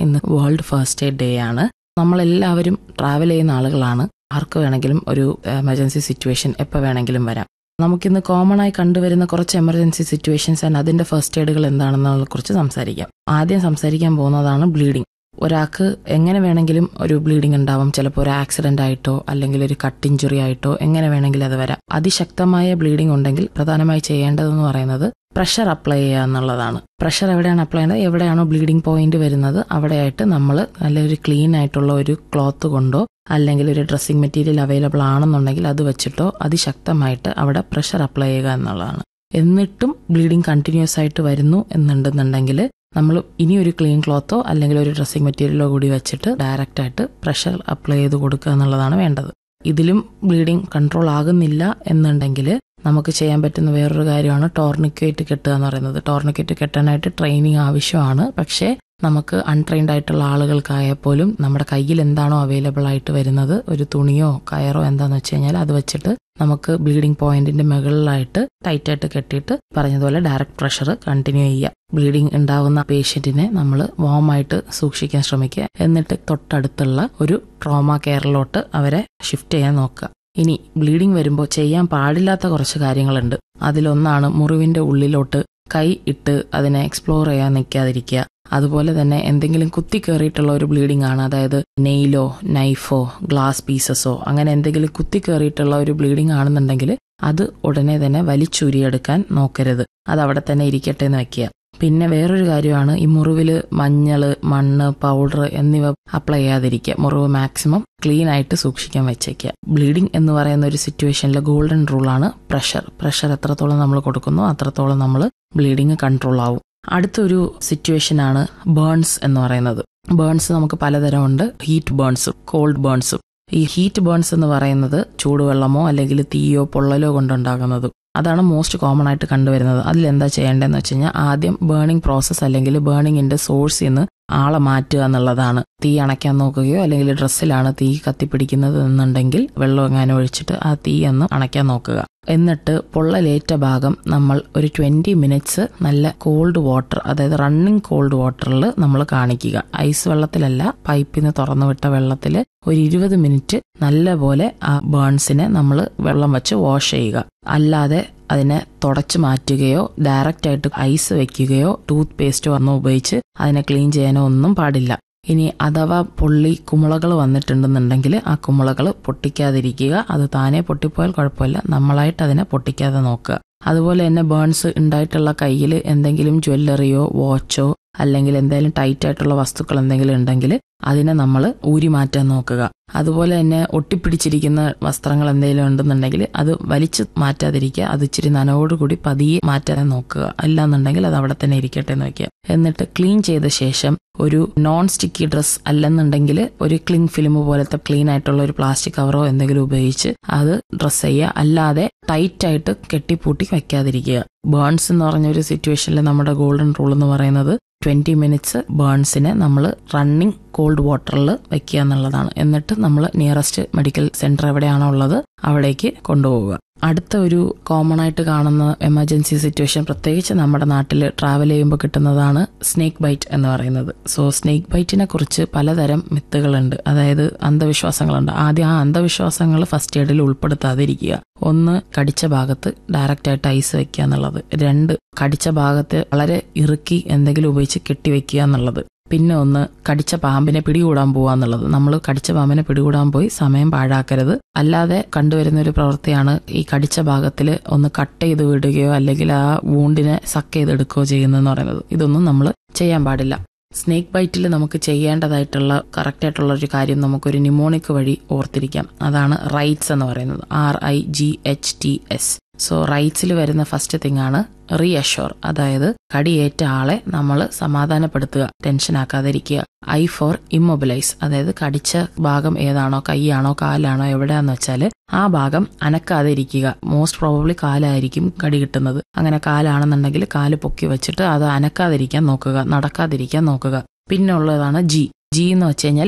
ഇന്ന് world first aid day ആണ് നമ്മളെല്ലാവരും ട്രാവൽ ചെയ്യുന്ന ആളുകളാണ് ആർക്ക് വേണമെങ്കിലും ഒരു എമർജൻസി സിറ്റുവേഷൻ എപ്പോൾ വേണമെങ്കിലും വരാം നമുക്കിന്ന് കോമൺ ആയി കണ്ടുവരുന്ന കുറച്ച് എമർജൻസി സിറ്റുവേഷൻസ് ആൻഡ് അതിന്റെ ഫസ്റ്റ് എയ്ഡുകൾ എന്താണെന്നതിനെ കുറിച്ച് സംസാരിക്കാം ആദ്യം സംസാരിക്കാൻ പോകുന്നതാണ് ബ്ലീഡിംഗ് ഒരാൾക്ക് എങ്ങനെ വേണമെങ്കിലും ഒരു ബ്ലീഡിംഗ് ഉണ്ടാവും ചിലപ്പോൾ ഒരു ആക്സിഡന്റ് ആയിട്ടോ അല്ലെങ്കിൽ ഒരു കട്ട് ഇഞ്ചുറി ആയിട്ടോ എങ്ങനെ വേണമെങ്കിലും അത് വരാം അതിശക്തമായ ബ്ലീഡിംഗ് ഉണ്ടെങ്കിൽ പ്രധാനമായി ചെയ്യേണ്ടതെന്ന് പറയുന്നത് പ്രഷർ അപ്ലൈ ചെയ്യുക എന്നുള്ളതാണ് പ്രഷർ എവിടെയാണ് അപ്ലൈ ചെയ്യുന്നത് എവിടെയാണോ ബ്ലീഡിംഗ് പോയിന്റ് വരുന്നത് അവിടെയായിട്ട് നമ്മൾ നല്ലൊരു ക്ലീൻ ആയിട്ടുള്ള ഒരു ക്ലോത്ത് കൊണ്ടോ അല്ലെങ്കിൽ ഒരു ഡ്രസ്സിംഗ് മെറ്റീരിയൽ അവൈലബിൾ ആണെന്നുണ്ടെങ്കിൽ അത് വെച്ചിട്ടോ അതിശക്തമായിട്ട് അവിടെ പ്രഷർ അപ്ലൈ ചെയ്യുക എന്നുള്ളതാണ് എന്നിട്ടും ബ്ലീഡിംഗ് കണ്ടിന്യൂസ് ആയിട്ട് വരുന്നു എന്നുണ്ടെന്നുണ്ടെങ്കിൽ നമ്മൾ ഇനി ഒരു ക്ലീൻ ക്ലോത്തോ അല്ലെങ്കിൽ ഒരു ഡ്രസ്സിംഗ് മെറ്റീരിയലോ കൂടി വെച്ചിട്ട് ഡയറക്റ്റ് ആയിട്ട് പ്രഷർ അപ്ലൈ ചെയ്ത് കൊടുക്കുക എന്നുള്ളതാണ് വേണ്ടത് ഇതിലും ബ്ലീഡിംഗ് കൺട്രോൾ ആകുന്നില്ല എന്നുണ്ടെങ്കിൽ നമുക്ക് ചെയ്യാൻ പറ്റുന്ന വേറൊരു കാര്യമാണ് ടോർണിക്കേറ്റ് കെട്ടുക എന്ന് പറയുന്നത് ടോർണിക്കേറ്റ് കെട്ടാനായിട്ട് ട്രെയിനിങ് ആവശ്യമാണ് പക്ഷേ നമുക്ക് അൺട്രെയിൻഡ് ആയിട്ടുള്ള ആളുകൾക്കായാൽ പോലും നമ്മുടെ കയ്യിൽ എന്താണോ അവൈലബിൾ ആയിട്ട് വരുന്നത് ഒരു തുണിയോ കയറോ എന്താന്ന് വെച്ച് കഴിഞ്ഞാൽ അത് വെച്ചിട്ട് നമുക്ക് ബ്ലീഡിംഗ് പോയിന്റിന്റെ മുകളിലായിട്ട് ടൈറ്റായിട്ട് കെട്ടിയിട്ട് പറഞ്ഞതുപോലെ ഡയറക്റ്റ് പ്രഷർ കണ്ടിന്യൂ ചെയ്യുക ബ്ലീഡിംഗ് ഉണ്ടാവുന്ന പേഷ്യന്റിനെ നമ്മൾ വാമായിട്ട് സൂക്ഷിക്കാൻ ശ്രമിക്കുക എന്നിട്ട് തൊട്ടടുത്തുള്ള ഒരു ട്രോമ കെയറിലോട്ട് അവരെ ഷിഫ്റ്റ് ചെയ്യാൻ നോക്കുക ഇനി ബ്ലീഡിംഗ് വരുമ്പോൾ ചെയ്യാൻ പാടില്ലാത്ത കുറച്ച് കാര്യങ്ങളുണ്ട് അതിലൊന്നാണ് മുറിവിന്റെ ഉള്ളിലോട്ട് കൈ ഇട്ട് അതിനെ എക്സ്പ്ലോർ ചെയ്യാൻ നിൽക്കാതിരിക്കുക അതുപോലെ തന്നെ എന്തെങ്കിലും കുത്തി കയറിയിട്ടുള്ള ഒരു ബ്ലീഡിംഗ് ആണ് അതായത് നെയിലോ നൈഫോ ഗ്ലാസ് പീസസോ അങ്ങനെ എന്തെങ്കിലും കുത്തി കയറിയിട്ടുള്ള ഒരു ബ്ലീഡിംഗ് ആണെന്നുണ്ടെങ്കിൽ അത് ഉടനെ തന്നെ വലിച്ചൂരിയെടുക്കാൻ നോക്കരുത് അത് അവിടെ തന്നെ ഇരിക്കട്ടെ എന്ന് വെക്കുക പിന്നെ വേറൊരു കാര്യമാണ് ഈ മുറിവില് മഞ്ഞള് മണ്ണ് പൗഡർ എന്നിവ അപ്ലൈ ചെയ്യാതിരിക്കുക മുറിവ് മാക്സിമം ക്ലീൻ ആയിട്ട് സൂക്ഷിക്കാൻ വെച്ചേക്കുക ബ്ലീഡിംഗ് എന്ന് പറയുന്ന ഒരു സിറ്റുവേഷനിലെ ഗോൾഡൻ റൂളാണ് പ്രഷർ പ്രഷർ എത്രത്തോളം നമ്മൾ കൊടുക്കുന്നു അത്രത്തോളം നമ്മൾ ബ്ലീഡിങ് കൺട്രോൾ ആവും അടുത്തൊരു സിറ്റുവേഷൻ ആണ് ബേൺസ് എന്ന് പറയുന്നത് ബേൺസ് നമുക്ക് പലതരമുണ്ട് ഹീറ്റ് ബേൺസും കോൾഡ് ബേൺസും ഈ ഹീറ്റ് ബേൺസ് എന്ന് പറയുന്നത് ചൂടുവെള്ളമോ അല്ലെങ്കിൽ തീയോ പൊള്ളലോ കൊണ്ടുണ്ടാകുന്നതും അതാണ് മോസ്റ്റ് കോമൺ ആയിട്ട് കണ്ടുവരുന്നത് അതിൽ എന്താ ചെയ്യേണ്ടതെന്ന് വെച്ച് കഴിഞ്ഞാൽ ആദ്യം ബേണിംഗ് പ്രോസസ്സ് അല്ലെങ്കിൽ ബേണിങ്ങിന്റെ സോഴ്സിൽ നിന്ന് ആളെ മാറ്റുക എന്നുള്ളതാണ് തീ അണയ്ക്കാൻ നോക്കുകയോ അല്ലെങ്കിൽ ഡ്രസ്സിലാണ് തീ കത്തിപ്പിടിക്കുന്നത് എന്നുണ്ടെങ്കിൽ വെള്ളം എങ്ങാനും ഒഴിച്ചിട്ട് ആ തീ ഒന്ന് അണയ്ക്കാൻ നോക്കുക എന്നിട്ട് പൊള്ളലേറ്റ ഭാഗം നമ്മൾ ഒരു ട്വന്റി മിനിറ്റ്സ് നല്ല കോൾഡ് വാട്ടർ അതായത് റണ്ണിങ് കോൾഡ് വാട്ടറിൽ നമ്മൾ കാണിക്കുക ഐസ് വെള്ളത്തിലല്ല പൈപ്പിൽ നിന്ന് തുറന്നു വിട്ട വെള്ളത്തിൽ ഒരു ഇരുപത് മിനിറ്റ് നല്ലപോലെ ആ ബേൺസിനെ നമ്മൾ വെള്ളം വെച്ച് വാഷ് ചെയ്യുക അല്ലാതെ അതിനെ തുടച്ചു മാറ്റുകയോ ഡയറക്റ്റ് ആയിട്ട് ഐസ് വെക്കുകയോ ടൂത്ത് പേസ്റ്റോ ഒന്നും ഉപയോഗിച്ച് അതിനെ ക്ലീൻ ചെയ്യാനോ ഒന്നും പാടില്ല ഇനി അഥവാ പൊള്ളി കുമിളകൾ വന്നിട്ടുണ്ടെന്നുണ്ടെങ്കിൽ ആ കുമിളകൾ പൊട്ടിക്കാതിരിക്കുക അത് താനെ പൊട്ടിപ്പോയാൽ കുഴപ്പമില്ല നമ്മളായിട്ട് അതിനെ പൊട്ടിക്കാതെ നോക്കുക അതുപോലെ തന്നെ ബേൺസ് ഉണ്ടായിട്ടുള്ള കയ്യിൽ എന്തെങ്കിലും ജ്വല്ലറിയോ വാച്ചോ അല്ലെങ്കിൽ എന്തെങ്കിലും ടൈറ്റ് ആയിട്ടുള്ള വസ്തുക്കൾ എന്തെങ്കിലും ഉണ്ടെങ്കിൽ അതിനെ നമ്മൾ ഊരി മാറ്റാൻ നോക്കുക അതുപോലെ തന്നെ ഒട്ടിപ്പിടിച്ചിരിക്കുന്ന വസ്ത്രങ്ങൾ എന്തെങ്കിലും ഉണ്ടെന്നുണ്ടെങ്കിൽ അത് വലിച്ചു മാറ്റാതിരിക്കുക അത് ഇച്ചിരി നനവോടുകൂടി പതിയെ മാറ്റാൻ നോക്കുക അല്ലാന്നുണ്ടെങ്കിൽ അത് അവിടെ തന്നെ ഇരിക്കട്ടെ എന്ന് വയ്ക്കുക എന്നിട്ട് ക്ലീൻ ചെയ്ത ശേഷം ഒരു നോൺ സ്റ്റിക്കി ഡ്രസ് അല്ലെന്നുണ്ടെങ്കിൽ ഒരു ക്ലിങ് ഫിലിം പോലത്തെ ക്ലീൻ ആയിട്ടുള്ള ഒരു പ്ലാസ്റ്റിക് കവറോ എന്തെങ്കിലും ഉപയോഗിച്ച് അത് ഡ്രസ് ചെയ്യുക അല്ലാതെ ടൈറ്റ് ആയിട്ട് കെട്ടിപ്പൂട്ടി വെക്കാതിരിക്കുക ബേൺസ് എന്ന് പറഞ്ഞ ഒരു സിറ്റുവേഷനിൽ നമ്മുടെ ഗോൾഡൻ റൂൾ എന്ന് പറയുന്നത് ട്വന്റി മിനിറ്റ്സ് ബേൺസിനെ നമ്മൾ റണ്ണിങ് കോൾഡ് വാട്ടറിൽ വെക്കുക എന്നുള്ളതാണ് എന്നിട്ട് നമ്മൾ നിയറസ്റ്റ് മെഡിക്കൽ സെന്റർ എവിടെയാണോ ഉള്ളത് അവിടേക്ക് കൊണ്ടുപോവുക അടുത്ത ഒരു കോമൺ ആയിട്ട് കാണുന്ന എമർജൻസി സിറ്റുവേഷൻ പ്രത്യേകിച്ച് നമ്മുടെ നാട്ടിൽ ട്രാവൽ ചെയ്യുമ്പോൾ കിട്ടുന്നതാണ് സ്നേക്ക് ബൈറ്റ് എന്ന് പറയുന്നത് സോ സ്നേക്ക് ബൈറ്റിനെ കുറിച്ച് പലതരം മിത്തുകളുണ്ട് അതായത് അന്ധവിശ്വാസങ്ങളുണ്ട് ആദ്യം ആ അന്ധവിശ്വാസങ്ങൾ ഫസ്റ്റ് എയ്ഡിൽ ഉൾപ്പെടുത്താതിരിക്കുക ഒന്ന് കടിച്ച ഭാഗത്ത് ഡയറക്റ്റ് ആയിട്ട് ഐസ് വെക്കുക എന്നുള്ളത് രണ്ട് കടിച്ച ഭാഗത്ത് വളരെ ഇറുക്കി എന്തെങ്കിലും ഉപയോഗിച്ച് കെട്ടിവെക്കുക എന്നുള്ളത് പിന്നെ ഒന്ന് കടിച്ച പാമ്പിനെ പിടികൂടാൻ പോവുക എന്നുള്ളത് നമ്മൾ കടിച്ച പാമ്പിനെ പിടികൂടാൻ പോയി സമയം പാഴാക്കരുത് അല്ലാതെ കണ്ടുവരുന്ന ഒരു പ്രവൃത്തിയാണ് ഈ കടിച്ച ഭാഗത്തിൽ ഒന്ന് കട്ട് ചെയ്ത് വിടുകയോ അല്ലെങ്കിൽ ആ വൂണ്ടിനെ സക്ക് ചെയ്തെടുക്കുകയോ ചെയ്യുന്നതെന്ന് പറയുന്നത് ഇതൊന്നും നമ്മൾ ചെയ്യാൻ പാടില്ല സ്നേക്ക് ബൈറ്റിൽ നമുക്ക് ചെയ്യേണ്ടതായിട്ടുള്ള കറക്റ്റ് ആയിട്ടുള്ള ഒരു കാര്യം നമുക്കൊരു നിമോണിക് വഴി ഓർത്തിരിക്കാം അതാണ് റൈറ്റ്സ് എന്ന് പറയുന്നത് R I G H T S so റൈറ്റ്സിൽ വരുന്ന ഫസ്റ്റ് തിങ് ആണ് റീഅഷ്യോർ അതായത് കടിയേറ്റ ആളെ നമ്മൾ സമാധാനപ്പെടുത്തുക ടെൻഷൻ ആക്കാതിരിക്കുക ഐ ഫോർ ഇമ്മൊബിലൈസ് അതായത് കടിച്ച ഭാഗം ഏതാണോ കൈയാണോ കാലാണോ എവിടെയാന്ന് വെച്ചാൽ ആ ഭാഗം അനക്കാതെ ഇരിക്കുക മോസ്റ്റ് പ്രോബബ്ലി കാലായിരിക്കും കടി കിട്ടുന്നത് അങ്ങനെ കാലാണെന്നുണ്ടെങ്കിൽ കാല് പൊക്കി വെച്ചിട്ട് അത് അനക്കാതിരിക്കാൻ നോക്കുക നടക്കാതിരിക്കാൻ നോക്കുക പിന്നെ ഉള്ളതാണ് ജി ജി എന്ന് വെച്ച് കഴിഞ്ഞാൽ ഗെറ്റ്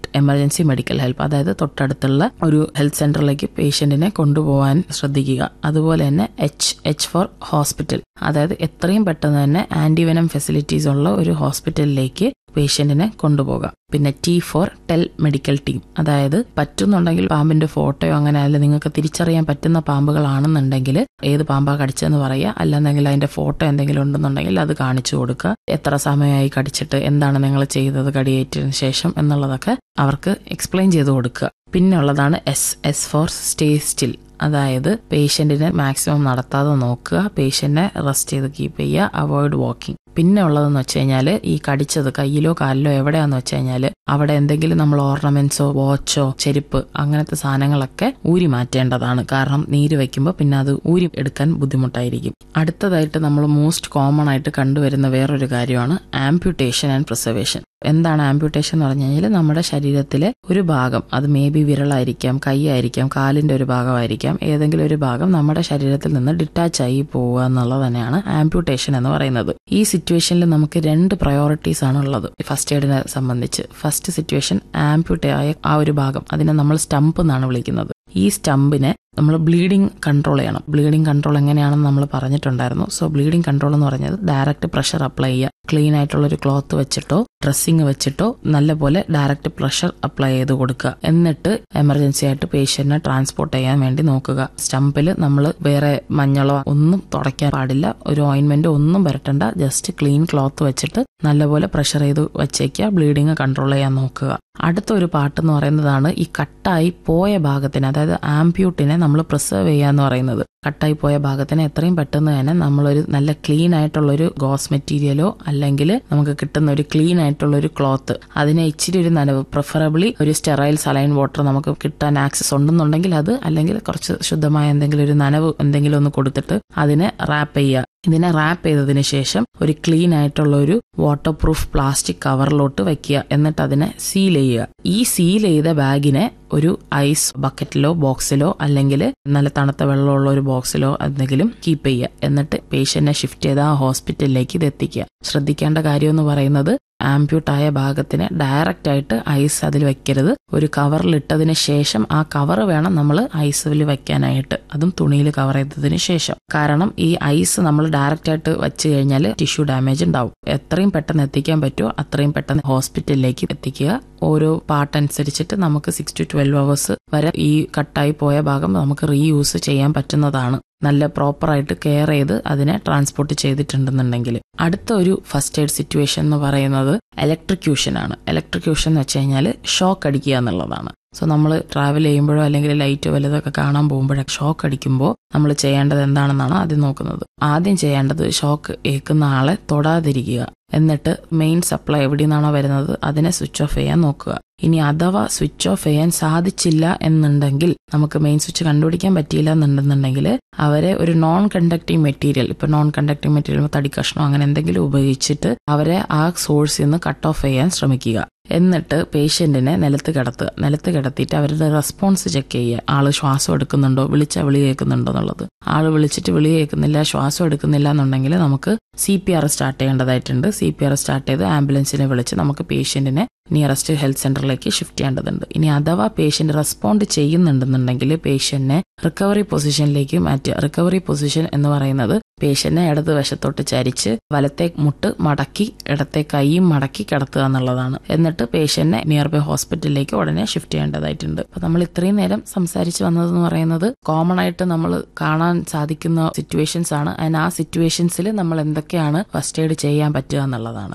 എമർജൻസി മെഡിക്കൽ ഹെൽപ്പ് അതായത് തൊട്ടടുത്തുള്ള ഒരു ഹെൽത്ത് സെന്ററിലേക്ക് പേഷ്യന്റിനെ കൊണ്ടുപോകാൻ ശ്രദ്ധിക്കുക അതുപോലെ തന്നെ എച്ച് എച്ച് ഫോർ ഹോസ്പിറ്റൽ അതായത് എത്രയും പെട്ടെന്ന് തന്നെ ആന്റിവെനം ഫെസിലിറ്റീസ് ഉള്ള ഒരു ഹോസ്പിറ്റലിലേക്ക് പേഷ്യന്റിനെ കൊണ്ടുപോകാം പിന്നെ T for tell medical team അതായത് പറ്റുന്നുണ്ടെങ്കിൽ പാമ്പിന്റെ ഫോട്ടോയോ അങ്ങനെ അല്ല നിങ്ങൾക്ക് തിരിച്ചറിയാൻ പറ്റുന്ന പാമ്പുകളാണെന്നുണ്ടെങ്കിൽ ഏത് പാമ്പാ കടിച്ചതെന്ന് പറയുക അല്ലെന്നെങ്കിൽ അതിന്റെ ഫോട്ടോ എന്തെങ്കിലും ഉണ്ടെന്നുണ്ടെങ്കിൽ അത് കാണിച്ചു കൊടുക്കുക എത്ര സമയമായി കടിച്ചിട്ട് എന്താണ് നിങ്ങൾ ചെയ്തത് കടിയേറ്റതിന് ശേഷം എന്നുള്ളതൊക്കെ അവർക്ക് എക്സ്പ്ലെയിൻ ചെയ്ത് കൊടുക്കുക പിന്നെ ഉള്ളതാണ് S S for stay still അതായത് പേഷ്യന്റിനെ മാക്സിമം നടത്താതെ നോക്കുക പേഷ്യന്റിനെ റെസ്റ്റ് ചെയ്ത് കീപ്പ് ചെയ്യുക അവോയ്ഡ് വാക്കിംഗ് പിന്നെ ഉള്ളതെന്ന് വെച്ച് കഴിഞ്ഞാൽ ഈ കടിച്ചത് കയ്യിലോ കാലിലോ എവിടെയാന്ന് വെച്ച് കഴിഞ്ഞാൽ അവിടെ എന്തെങ്കിലും നമ്മൾ ഓർണമെന്റ്സോ വാച്ചോ ചെരുപ്പ് അങ്ങനത്തെ സാധനങ്ങളൊക്കെ ഊരി മാറ്റേണ്ടതാണ് കാരണം നീര് വെക്കുമ്പോൾ പിന്നെ അത് ഊരി എടുക്കാൻ ബുദ്ധിമുട്ടായിരിക്കും അടുത്തതായിട്ട് നമ്മൾ മോസ്റ്റ് കോമൺ ആയിട്ട് കണ്ടുവരുന്ന വേറൊരു കാര്യമാണ് ആംപ്യൂട്ടേഷൻ ആൻഡ് പ്രിസർവേഷൻ എന്താണ് ആംപ്യൂട്ടേഷൻ എന്ന് പറഞ്ഞു കഴിഞ്ഞാൽ നമ്മുടെ ശരീരത്തിലെ ഒരു ഭാഗം അത് മേ ബി വിരലായിരിക്കാം കൈയായിരിക്കാം കാലിന്റെ ഒരു ഭാഗമായിരിക്കാം ഏതെങ്കിലും ഒരു ഭാഗം നമ്മുടെ ശരീരത്തിൽ നിന്ന് ഡിറ്റാച്ച് ആയി പോവുക എന്നുള്ളത് തന്നെയാണ് ആംപ്യൂട്ടേഷൻ എന്ന് പറയുന്നത് ഈ സിറ്റുവേഷനിൽ നമുക്ക് രണ്ട് പ്രയോറിറ്റീസ് ആണ് ഉള്ളത് ഫസ്റ്റ് എയ്ഡിനെ സംബന്ധിച്ച് ഫസ്റ്റ് സിറ്റുവേഷൻ ആംപ്യൂട്ടേ ആയ ആ ഒരു ഭാഗം അതിനെ നമ്മൾ സ്റ്റംപ് എന്നാണ് വിളിക്കുന്നത് ഈ സ്റ്റമ്പിനെ നമ്മൾ ബ്ലീഡിംഗ് കൺട്രോൾ ചെയ്യണം ബ്ലീഡിംഗ് കൺട്രോൾ എങ്ങനെയാണെന്ന് നമ്മൾ പറഞ്ഞിട്ടുണ്ടായിരുന്നു സോ ബ്ലീഡിംഗ് കൺട്രോൾ എന്ന് പറഞ്ഞത് ഡയറക്റ്റ് പ്രഷർ അപ്ലൈ ചെയ്യുക ക്ലീൻ ആയിട്ടുള്ള ഒരു ക്ലോത്ത് വെച്ചിട്ടോ ഡ്രസ്സിങ് വെച്ചിട്ടോ നല്ലപോലെ ഡയറക്റ്റ് പ്രഷർ അപ്ലൈ ചെയ്ത് കൊടുക്കുക എന്നിട്ട് എമർജൻസി ആയിട്ട് പേഷ്യന്റിനെ ട്രാൻസ്പോർട്ട് ചെയ്യാൻ വേണ്ടി നോക്കുക സ്റ്റമ്പിൽ നമ്മൾ വേറെ മഞ്ഞളോ ഒന്നും തുടയ്ക്കാൻ പാടില്ല ഒരു ഓയിൻമെന്റ് ഒന്നും പുരട്ടണ്ട ജസ്റ്റ് ക്ലീൻ ക്ലോത്ത് വെച്ചിട്ട് നല്ലപോലെ പ്രഷർ ചെയ്ത് വെച്ചേക്കുക ബ്ലീഡിങ് കൺട്രോൾ ചെയ്യാൻ നോക്കുക അടുത്ത ഒരു പാട്ട് എന്ന് പറയുന്നതാണ് ഈ കട്ടായി പോയ ഭാഗത്തിന് അതായത് ആംപ്യൂട്ടിനെ നമ്മൾ പ്രിസർവ് ചെയ്യുക എന്ന് പറയുന്നത് കട്ടായി പോയ ഭാഗത്തിന് എത്രയും പെട്ടെന്ന് തന്നെ നമ്മളൊരു നല്ല ക്ലീൻ ആയിട്ടുള്ള ഒരു ഗോസ് മെറ്റീരിയലോ അല്ലെങ്കിൽ നമുക്ക് കിട്ടുന്ന ഒരു ക്ലീൻ ആയിട്ടുള്ള ഒരു ക്ലോത്ത് അതിനെ ഇച്ചിരി ഒരു നനവ് പ്രിഫറബിളി ഒരു സ്റ്റെറൈൽ സലൈൻ വാട്ടർ നമുക്ക് കിട്ടാൻ ആക്സസ് ഉണ്ടെന്നുണ്ടെങ്കിൽ അത് അല്ലെങ്കിൽ കുറച്ച് ശുദ്ധമായ എന്തെങ്കിലും ഒരു നനവ് എന്തെങ്കിലും ഒന്ന് കൊടുത്തിട്ട് അതിനെ റാപ്പ് ചെയ്യുക ഇതിനെ റാപ്പ് ചെയ്തതിന് ശേഷം ഒരു ക്ലീൻ ആയിട്ടുള്ള ഒരു വാട്ടർ പ്രൂഫ് പ്ലാസ്റ്റിക് കവറിലോട്ട് വെക്കുക എന്നിട്ട് അതിനെ സീൽ ചെയ്യുക ഈ സീൽ ചെയ്ത ബാഗിനെ ഒരു ഐസ് ബക്കറ്റിലോ ബോക്സിലോ അല്ലെങ്കിൽ നല്ല തണുത്ത വെള്ളമുള്ള ഒരു ബോക്സിലോ എന്തെങ്കിലും കീപ്പ് ചെയ്യുക എന്നിട്ട് പേഷ്യന്റിനെ ഷിഫ്റ്റ് ചെയ്ത് ആ ഹോസ്പിറ്റലിലേക്ക് ഇത് എത്തിക്കുക ശ്രദ്ധിക്കേണ്ട കാര്യം എന്ന് പറയുന്നത് ആംപ്യൂട്ടായ ഭാഗത്തിന് ഡയറക്റ്റ് ആയിട്ട് ഐസ് അതിൽ വെക്കരുത് ഒരു കവറിൽ ഇട്ടതിന് ശേഷം ആ കവർ വേണം നമ്മൾ ഐസിൽ വെക്കാനായിട്ട് അതും തുണിയിൽ കവർ ചെയ്തതിന് ശേഷം കാരണം ഈ ഐസ് നമ്മൾ ഡയറക്റ്റ് ആയിട്ട് വെച്ച് കഴിഞ്ഞാൽ ടിഷ്യൂ ഡാമേജ് ഉണ്ടാവും എത്രയും പെട്ടെന്ന് എത്തിക്കാൻ പറ്റുമോ അത്രയും പെട്ടെന്ന് ഹോസ്പിറ്റലിലേക്ക് എത്തിക്കുക ഓരോ പാർട്ട് അനുസരിച്ചിട്ട് നമുക്ക് സിക്സ് ടു ട്വൽവ് അവേഴ്സ് വരെ ഈ കട്ടായി പോയ ഭാഗം നമുക്ക് റീയൂസ് ചെയ്യാൻ പറ്റുന്നതാണ് നല്ല പ്രോപ്പറായിട്ട് കെയർ ചെയ്ത് അതിനെ ട്രാൻസ്പോർട്ട് ചെയ്തിട്ടുണ്ടെന്നുണ്ടെങ്കിൽ അടുത്ത ഒരു ഫസ്റ്റ് എയ്ഡ് സിറ്റുവേഷൻ എന്ന് പറയുന്നത് ഇലക്ട്രിക്യൂഷൻ ആണ് ഇലക്ട്രിക്യൂഷൻ എന്ന് വെച്ച് കഴിഞ്ഞാൽ ഷോക്ക് അടിക്കുക എന്നുള്ളതാണ് സോ നമ്മൾ ട്രാവൽ ചെയ്യുമ്പോഴോ അല്ലെങ്കിൽ ലൈറ്റ് വലുതൊക്കെ കാണാൻ പോകുമ്പോഴൊക്കെ ഷോക്ക് അടിക്കുമ്പോൾ നമ്മൾ ചെയ്യേണ്ടത് എന്താണെന്നാണ് ആദ്യം നോക്കുന്നത് ആദ്യം ചെയ്യേണ്ടത് ഷോക്ക് ഏൽക്കുന്ന ആളെ തൊടാതിരിക്കുക എന്നിട്ട് മെയിൻ സപ്ലൈ എവിടെ നിന്നാണോ വരുന്നത് അതിനെ സ്വിച്ച് ഓഫ് ചെയ്യാൻ നോക്കുക ഇനി അഥവാ സ്വിച്ച് ഓഫ് ചെയ്യാൻ സാധിച്ചില്ല എന്നുണ്ടെങ്കിൽ നമുക്ക് മെയിൻ സ്വിച്ച് കണ്ടുപിടിക്കാൻ പറ്റിയില്ല എന്നുണ്ടെന്നുണ്ടെങ്കിൽ അവരെ ഒരു നോൺ കണ്ടക്ടിങ് മെറ്റീരിയൽ ഇപ്പൊ നോൺ കണ്ടക്ടിങ് മെറ്റീരിയൽ തടി കഷ്ണം അങ്ങനെ എന്തെങ്കിലും ഉപയോഗിച്ചിട്ട് അവരെ ആ സോഴ്സിൽ നിന്ന് കട്ട് ഓഫ് ചെയ്യാൻ ശ്രമിക്കുക എന്നിട്ട് പേഷ്യന്റിനെ നിലത്ത് കിടത്തുക നിലത്ത് കിടത്തിയിട്ട് അവരുടെ റെസ്പോൺസ് ചെക്ക് ചെയ്യുക ആള് ശ്വാസം എടുക്കുന്നുണ്ടോ വിളിച്ച വിളി കേൾക്കുന്നുണ്ടോ എന്നുള്ളത് ആള് വിളിച്ചിട്ട് വിളി കേൾക്കുന്നില്ല ശ്വാസം എടുക്കുന്നില്ല എന്നുണ്ടെങ്കിൽ നമുക്ക് സി പി ആർ സ്റ്റാർട്ട് ചെയ്യേണ്ടതായിട്ടുണ്ട് സി പി ആർ സ്റ്റാർട്ട് ചെയ്ത് ആംബുലൻസിനെ വിളിച്ച് നമുക്ക് പേഷ്യന്റിനെ നിയറസ്റ്റ് ഹെൽത്ത് സെന്ററിലേക്ക് ഷിഫ്റ്റ് ചെയ്യേണ്ടതുണ്ട് ഇനി അഥവാ പേഷ്യന്റ് റെസ്പോണ്ട് ചെയ്യുന്നുണ്ടെന്നുണ്ടെങ്കിൽ പേഷ്യന്റിനെ റിക്കവറി പൊസിഷനിലേക്ക് മാറ്റുക റിക്കവറി പൊസിഷൻ എന്ന് പറയുന്നത് പേഷ്യന്റിനെ ഇടത് വശത്തോട്ട് ചരിച്ച് വലത്തെ മുട്ട് മടക്കി ഇടത്തെ കൈയും മടക്കി കിടത്തുക എന്നുള്ളതാണ് എന്നിട്ട് പേഷ്യന്റിനെ നിയർ ബൈ ഹോസ്പിറ്റലിലേക്ക് ഉടനെ ഷിഫ്റ്റ് ചെയ്യേണ്ടതായിട്ടുണ്ട് അപ്പൊ നമ്മൾ ഇത്രയും നേരം സംസാരിച്ച് വന്നതെന്ന് പറയുന്നത് കോമൺ ആയിട്ട് നമ്മൾ കാണാൻ സാധിക്കുന്ന സിറ്റുവേഷൻസ് ആണ് അതിന് ആ സിറ്റുവേഷൻസിൽ നമ്മൾ എന്തൊക്കെയാണ് ഫസ്റ്റ് എയ്ഡ് ചെയ്യാൻ പറ്റുക എന്നുള്ളതാണ്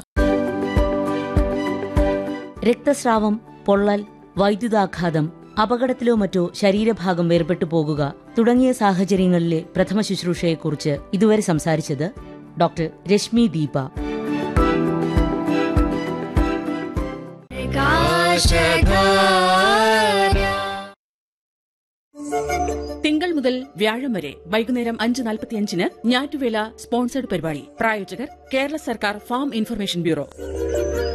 രക്തസ്രാവം പൊള്ളൽ വൈദ്യുതാഘാതം അപകടത്തിലോ മറ്റോ ശരീരഭാഗം വേർപെട്ടു പോകുക തുടങ്ങിയ സാഹചര്യങ്ങളിലെ പ്രഥമ ശുശ്രൂഷയെക്കുറിച്ച് ഇതുവരെ സംസാരിച്ചത് ഡോക്ടർ രശ്മി ദീപ തിങ്കൾ മുതൽ വ്യാഴം വരെ വൈകുന്നേരം അഞ്ച് നാൽപ്പത്തിയഞ്ചിന് ഞാറ്റുവേല സ്പോൺസേഡ് പരിപാടി പ്രായോജകർ കേരള സർക്കാർ ഫാം ഇൻഫർമേഷൻ ബ്യൂറോ